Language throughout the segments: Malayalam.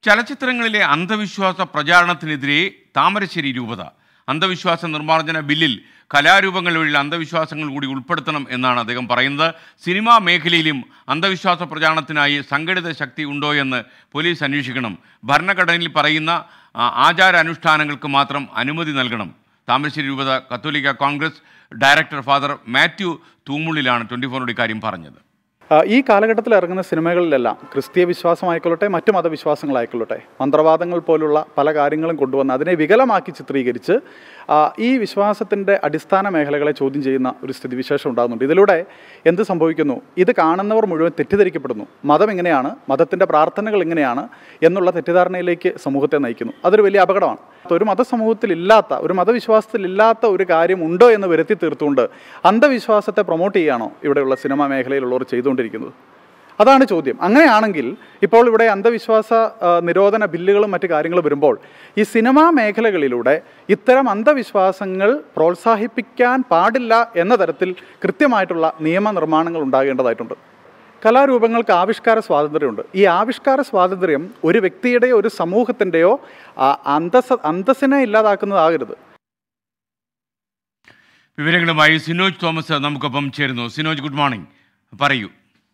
ചലച്ചിത്രങ്ങളിലെ അന്ധവിശ്വാസ പ്രചാരണത്തിനെതിരെ താമരശ്ശേരി രൂപത അന്ധവിശ്വാസ നിർമ്മാർജ്ജന ബില്ലിൽ കലാരൂപങ്ങൾ വഴി അന്ധവിശ്വാസങ്ങൾ കൂടി ഉൾപ്പെടുത്തണം എന്നാണ് അദ്ദേഹം പറയുന്നത് സിനിമാ മേഖലയിലും അന്ധവിശ്വാസ പ്രചാരണത്തിനായി സംഘടിത ശക്തി ഉണ്ടോ എന്ന് പോലീസ് അന്വേഷിക്കണം ഭരണഘടനയിൽ പറയുന്ന ആ, ആചാരാനുഷ്ഠാനങ്ങൾക്ക് മാത്രം അനുമതി നൽകണം താമരശ്ശേരി രൂപത കത്തോലിക്ക കോൺഗ്രസ് ഡയറക്ടർ ഫാദർ മാത്യു തൂമുള്ളിലാണ് ട്വൻറ്റി ഫോറിനോട് ഇക്കാര്യം പറഞ്ഞത് ആ, ഈ കാലഘട്ടത്തിൽ ഇറങ്ങുന്ന സിനിമകളിലെല്ലാം ക്രിസ്തീയ വിശ്വാസമായിക്കൊള്ളട്ടെ മറ്റു മതവിശ്വാസങ്ങളായിക്കൊള്ളട്ടെ മന്ത്രവാദങ്ങൾ പോലുള്ള പല കാര്യങ്ങളും കൊണ്ടുവന്ന് അതിനെ വികലമാക്കി ചിത്രീകരിച്ച് ആ, ഈ വിശ്വാസത്തിൻ്റെ അടിസ്ഥാന മേഖലകളെ ചോദ്യം ചെയ്യുന്ന ഒരു സ്ഥിതിവിശേഷം ഉണ്ടാകുന്നുണ്ട് ഇതിലൂടെ എന്ത് സംഭവിക്കുന്നു ഇത് കാണുന്നവർ മുഴുവൻ തെറ്റിദ്ധരിക്കപ്പെടുന്നു മതം എങ്ങനെയാണ് മതത്തിൻ്റെ പ്രാർത്ഥനകൾ എങ്ങനെയാണ് എന്നുള്ള തെറ്റിദ്ധാരണയിലേക്ക് സമൂഹത്തെ നയിക്കുന്നു അതൊരു വലിയ അപകടമാണ് ഒരു മതസമൂഹത്തിൽ ഇല്ലാത്ത ഒരു മതവിശ്വാസത്തിൽ ഇല്ലാത്ത ഒരു കാര്യം ഉണ്ടോ എന്ന് വരുത്തി തീർത്തുകൊണ്ട് അന്ധവിശ്വാസത്തെ പ്രൊമോട്ട് ചെയ്യുകയാണോ ഇവിടെയുള്ള സിനിമാ മേഖലയിലുള്ളവർ ചെയ്തുകൊണ്ടിരിക്കുന്നത് അതാണ് ചോദ്യം അങ്ങനെയാണെങ്കിൽ ഇപ്പോൾ ഇവിടെ അന്ധവിശ്വാസ ആ, നിരോധന ബില്ലുകളും മറ്റു കാര്യങ്ങളും വരുമ്പോൾ ഈ സിനിമാ മേഖലകളിലൂടെ ഇത്തരം അന്ധവിശ്വാസങ്ങൾ പ്രോത്സാഹിപ്പിക്കാൻ പാടില്ല എന്ന തരത്തിൽ കൃത്യമായിട്ടുള്ള നിയമനിർമ്മാണങ്ങൾ ഉണ്ടാകേണ്ടതായിട്ടുണ്ട് കലാരൂപങ്ങൾക്ക് ആവിഷ്കാര സ്വാതന്ത്ര്യമുണ്ട് ഈ ആവിഷ്കാര സ്വാതന്ത്ര്യം ഒരു വ്യക്തിയുടെയോ ഒരു സമൂഹത്തിൻ്റെയോ അന്തസ് അന്തസ്സിനെ ഇല്ലാതാക്കുന്നതാകരുത് വിവരങ്ങളുമായി സിനോജ് തോമസ് നമുക്കൊപ്പം ചേരുന്നു സിനോജ് ഗുഡ് മോർണിംഗ് പറയൂ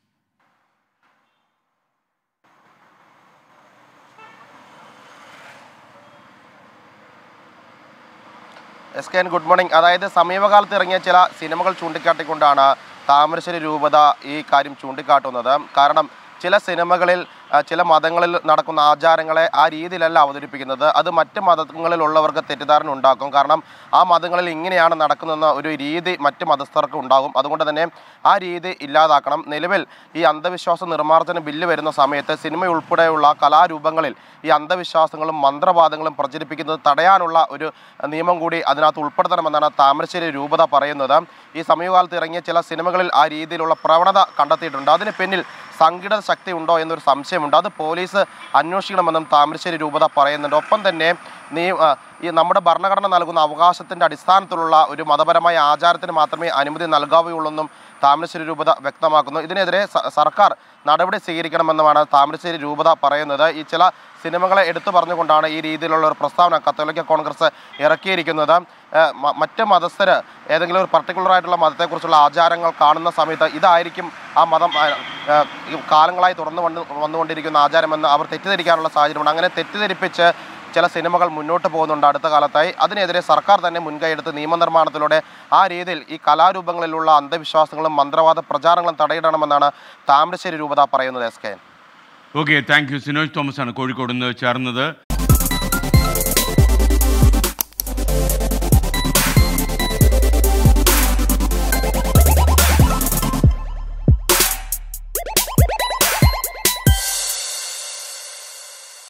S K N good morning അതായത് സമീപകാലത്ത് ഇറങ്ങിയ ചില സിനിമകൾ ചൂണ്ടിക്കാട്ടിക്കൊണ്ടാണ് താമരശ്ശേരി രൂപത ഈ കാര്യം ചൂണ്ടിക്കാട്ടുന്നത് കാരണം ചില സിനിമകളിൽ ആ, ചില മതങ്ങളിൽ നടക്കുന്ന ആചാരങ്ങളെ ആ രീതിയിലല്ല അവതരിപ്പിക്കുന്നത് അത് മറ്റ് മതങ്ങളിലുള്ളവർക്ക് തെറ്റിദ്ധാരണ ഉണ്ടാക്കും കാരണം ആ മതങ്ങളിൽ ഇങ്ങനെയാണ് നടക്കുന്നതെന്ന ഒരു രീതി മറ്റ് മതസ്ഥർക്ക് ഉണ്ടാകും അതുകൊണ്ട് തന്നെ ആ രീതി ഇല്ലാതാക്കണം നിലവിൽ ഈ അന്ധവിശ്വാസ നിർമ്മാർജ്ജന ബില്ല് വരുന്ന സമയത്ത് സിനിമ ഉൾപ്പെടെയുള്ള കലാരൂപങ്ങളിൽ ഈ അന്ധവിശ്വാസങ്ങളും മന്ത്രവാദങ്ങളും പ്രചരിപ്പിക്കുന്നത് തടയാനുള്ള ഒരു നിയമം കൂടി അതിനകത്ത് ഉൾപ്പെടുത്തണമെന്നാണ് താമരശ്ശേരി രൂപത പറയുന്നത് ഈ സമീപകാലത്ത് ഇറങ്ങിയ ചില സിനിമകളിൽ ആ രീതിയിലുള്ള പ്രവണത കണ്ടെത്തിയിട്ടുണ്ട് അതിന് പിന്നിൽ സംഘടിത ശക്തി ഉണ്ടോ എന്നൊരു സംശയമുണ്ട് അത് പോലീസ് അന്വേഷിക്കണമെന്നും താമരശ്ശേരി രൂപത പറയുന്നുണ്ട് ഒപ്പം തന്നെ നീ ആ, ഈ നമ്മുടെ ഭരണഘടന നൽകുന്ന അവകാശത്തിൻ്റെ അടിസ്ഥാനത്തിലുള്ള ഒരു മതപരമായ ആചാരത്തിന് മാത്രമേ അനുമതി നൽകാവുകയുള്ളൂ താമരശ്ശേരി രൂപത വ്യക്തമാക്കുന്നു ഇതിനെതിരെ സ- സർക്കാർ നടപടി സ്വീകരിക്കണമെന്നുമാണ് താമരശ്ശേരി രൂപത പറയുന്നത് ഈ ചില സിനിമകളെ എടുത്തു പറഞ്ഞുകൊണ്ടാണ് ഈ രീതിയിലുള്ള ഒരു പ്രസ്താവന കത്തോലിക്ക കോൺഗ്രസ് ഇറക്കിയിരിക്കുന്നത് ഏഹ് മ- മറ്റ് മതസ്ഥർ ഏതെങ്കിലും ഒരു പർട്ടിക്കുലർ ആയിട്ടുള്ള മതത്തെക്കുറിച്ചുള്ള ആചാരങ്ങൾ കാണുന്ന സമയത്ത് ഇതായിരിക്കും ആ മതം ആ, ഏഹ്, ഈ കാലങ്ങളായി തുറന്നു വന്ന് വന്നുകൊണ്ടിരിക്കുന്ന ആചാരമെന്ന് അവർ തെറ്റിദ്ധരിക്കാനുള്ള സാഹചര്യമുണ്ട് അങ്ങനെ തെറ്റിദ്ധരിപ്പിച്ച് ചില സിനിമകൾ മുന്നോട്ട് പോകുന്നുണ്ട് അടുത്ത കാലത്തായി അതിനെതിരെ സർക്കാർ തന്നെ മുൻകൈയെടുത്ത് നിയമനിർമ്മാണത്തിലൂടെ ആ രീതിയിൽ ഈ കലാരൂപങ്ങളിലുള്ള അന്ധവിശ്വാസങ്ങളും മന്ത്രവാദ പ്രചാരണങ്ങളും തടയിടണമെന്നാണ് താമരശ്ശേരി രൂപത പറയുന്നത് S K okay thank you Sinoj Thomas ആണ് കോഴിക്കോട് നിന്ന് ചേർന്നത്